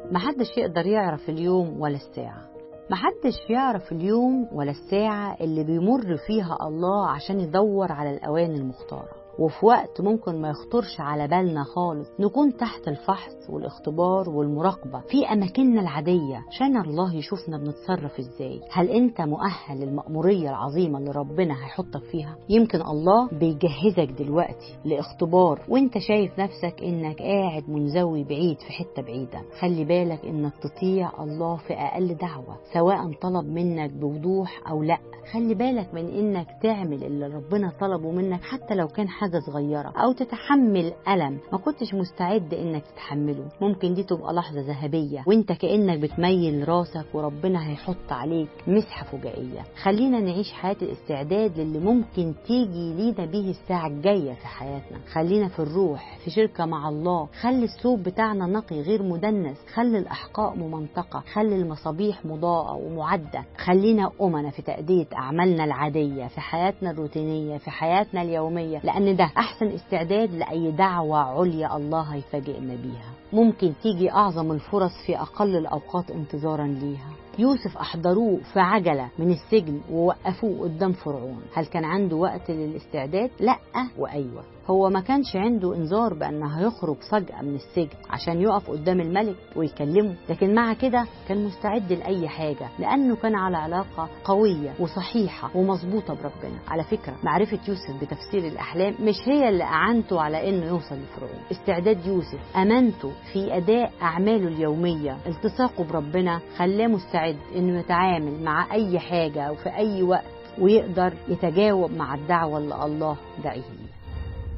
محدش يقدر يعرف اليوم ولا الساعة محدش يعرف اليوم ولا الساعة اللي بيمر فيها الله عشان يدور على الأوان المختارة وفي وقت ممكن ما يخطرش على بالنا خالص نكون تحت الفحص والاختبار والمراقبة في أماكننا العادية عشان الله يشوفنا بنتصرف إزاي هل أنت مؤهل للمأمورية العظيمة اللي ربنا هيحطك فيها يمكن الله بيجهزك دلوقتي لاختبار وانت شايف نفسك انك قاعد منزوي بعيد في حتة بعيدة خلي بالك انك تطيع الله في أقل دعوة سواء طلب منك بوضوح أو لأ خلي بالك من انك تعمل اللي ربنا طلبه منك حتى لو كان حاجة صغيرة او تتحمل ألم ما كنتش مستعد انك تتحمله ممكن دي تبقى لحظة ذهبية وانت كأنك بتميل راسك وربنا هيحط عليك مسحة فجائية خلينا نعيش حياة الاستعداد للي ممكن تيجي لينا بيه الساعة الجاية في حياتنا خلينا في الروح في شركة مع الله خلي الثوب بتاعنا نقي غير مدنس خلي الأحقاء ممنطقة خلي المصابيح مضاءة ومعدة خلينا أمنا في تأدية أعمالنا العادية في حياتنا الروتينية في حياتنا اليومية لأن ده أحسن استعداد لأي دعوة عليا الله هيفاجئنا بيها ممكن تيجي أعظم الفرص في أقل الأوقات انتظارا ليها يوسف أحضروه في عجلة من السجن ووقفوه قدام فرعون هل كان عنده وقت للاستعداد؟ لأ وأيوة هو ما كانش عنده انذار بأنه هيخرج فجأة من السجن عشان يقف قدام الملك ويكلمه لكن مع كده كان مستعد لأي حاجة لأنه كان على علاقة قوية وصحيحة ومظبوطة بربنا على فكرة معرفة يوسف بتفسير الأحلام مش هي اللي أعنته على إنه يوصل لفرعون استعداد يوسف أمانته في أداء أعماله اليومية التصاقه بربنا خلاه مستعد إنه يتعامل مع أي حاجة وفي أي وقت ويقدر يتجاوب مع الدعوة اللي الله دعيه ليه